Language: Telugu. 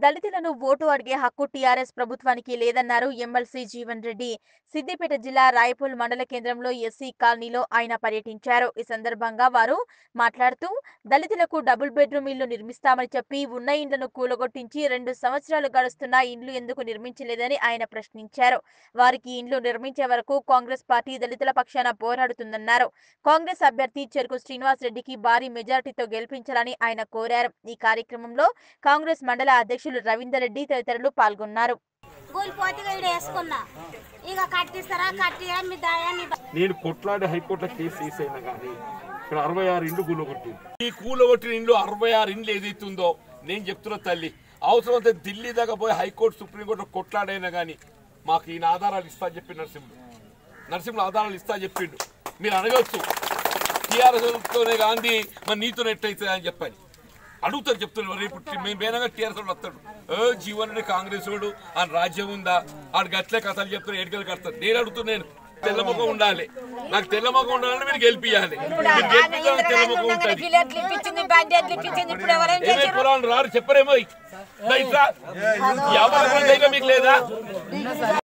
దళితులను ఓటు అడిగే హక్కు టీఆర్ఎస్ ప్రభుత్వానికి లేదన్నారు ఎమ్మెల్సీ జీవన్ రెడ్డి సిద్దిపేట జిల్లా రాయపూల్ మండల కేంద్రంలో ఎస్సీ కాలనీలో ఆయన పర్యటించారు ఈ సందర్భంగా వారు మాట్లాడుతూ దళితులకు డబుల్ బెడ్రూమ్ ఇల్లు నిర్మిస్తామని చెప్పి ఉన్న ఇండ్లను కూలగొట్టించి రెండు సంవత్సరాలు గడుస్తున్నా ఇండ్లు ఎందుకు నిర్మించలేదని ఆయన ప్రశ్నించారు వారికి ఇండ్లు నిర్మించే వరకు కాంగ్రెస్ పార్టీ దళితుల పక్షాన పోరాడుతుందన్నారు కాంగ్రెస్ అభ్యర్థి చెరుకు శ్రీనివాస్ రెడ్డికి భారీ మెజార్టీతో గెలిపించాలని ఆయన కోరారు ఈ కార్యక్రమంలో కాంగ్రెస్ మండల అధ్యక్షులు రవీందర్ రెడ్డి తదితరులు పాల్గొన్నారు కూలిపోతే ఇక్కడ వేసుకున్నా ఇక కట్టిస్తారా కట్టిరా మీ దయా మీ బ- నేను కొట్లాడి హైకోర్టులో కేసు వేసైనా కానీ ఇక్కడ అరవై ఆరు ఇండ్లు కూలగొట్టింది ఈ కూలగొట్టిన ఇండ్లు అరవై ఆరు ఇండ్లు ఏదైతుందో నేను చెప్తున్నా తల్లి అవసరమైతే ఢిల్లీ దాకా పోయి హైకోర్టు సుప్రీంకోర్టు కొట్లాడైనా కానీ మాకు ఈయన ఆధారాలు ఇస్తా అని చెప్పి నరసింహుడు నరసింహుడు ఆధారాలు ఇస్తా చెప్పిండు మీరు అడగచ్చు టీఆర్ఎస్తోనే గాంధీ మరి నీతో ఎట్లయితుంది అని చెప్పని అడుగుతారు చెప్తున్నారు రేపు మేము వేనగా టీఆర్ఎస్ వాడు వస్తాడు ఏ జీవన్ కాంగ్రెస్ వాడు ఆ రాజ్యం ఉందా ఆడు గట్లే కథలు చెప్తారు ఏడుకలు కడతారు నేను అడుగుతున్నాను తెల్లముఖం ఉండాలి నాకు తెల్లముఖం ఉండాలని మీరు గెలిపియాలి మీరు గెలిపితే నాకు తెల్లముఖం ఉంటుంది జిల్లెట్లు ఇప్పించింది బండెట్లు ఇప్పించింది ఇప్పుడు ఎవరైనా ఏమే కులాలు రారు చెప్పరేమో ఇట్లా ఎవరు ధైర్యం మీకు లేదా